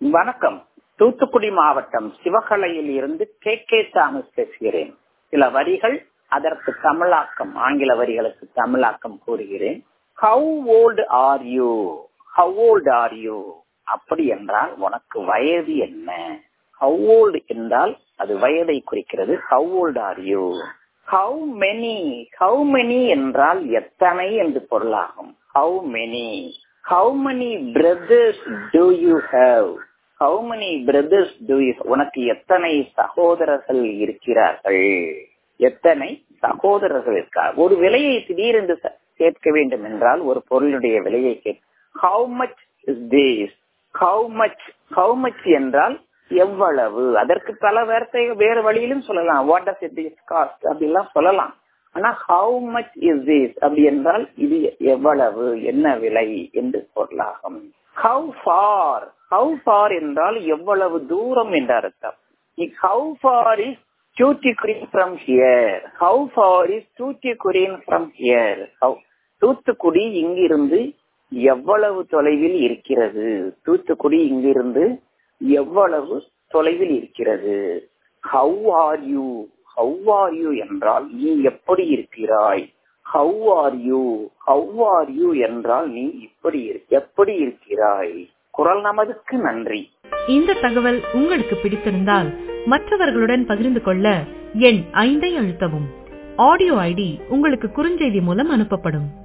வணக்கம் தூத்துக்குடி மாவட்டம் சிவகலையில் இருந்து கே கே தாமஸ் பேசுகிறேன் சில வரிகள் அதற்கு தமிழாக்கம் ஆங்கில வரிகளுக்கு தமிழாக்கம் கூறுகிறேன் how old are you how old are you அப்படி என்றால் உனக்கு வயது என்ன ஹவு ஓல்டு என்றால் அது வயதை குறிக்கிறது how old are you how many how many என்றால் எத்தனை என்று பொருளாகும் how many how many brothers do you have how many brothers do you உனக்கு எத்தனை சகோதரர்கள் இருக்கிறார்கள் எத்தனை சகோதரர்கள் இருக்கிறார் ஒரு விலையை திடீரென்று கேட்க வேண்டும் என்றால் ஒரு பொருளுடைய விலையை கேட்க how much is this how much how much என்றால் எவ்வளவு அதற்கு பல வார்த்தை வேறு வழியிலும் சொல்லலாம் what does it is cost அப்படிலாம் சொல்லலாம் ஆனா ஹவு மச் இஸ் திஸ் அப்படி என்றால் இது எவ்வளவு என்ன விலை என்று பொருளாகும் ஹவு ஃபார் ஹவு ஃபார் என்றால் எவ்வளவு தூரம் என்ற அர்த்தம் ஹவு ஃபார் இஸ் தூத்துக்குடியின் from here how far is தூத்துக்குடியின் ஃப்ரம் ஹியர் தூத்துக்குடி இங்கிருந்து எவ்வளவு தொலைவில் இருக்கிறது தூத்துக்குடி இங்கிருந்து எவ்வளவு தொலைவில் இருக்கிறது how are you how are you என்றால் நீ எப்படி இருக்கிறாய் how are you how are you என்றால் நீ இப்படி எப்படி இருக்கிறாய் குரல் நமதுக்கு நன்றி இந்த தகவல் உங்களுக்கு பிடித்திருந்தால் மற்றவர்களுடன் பகிர்ந்து கொள்ள எண் ஐந்தை அழுத்தவும் ஆடியோ ஐடி உங்களுக்கு குறுஞ்செய்தி மூலம் அனுப்பப்படும்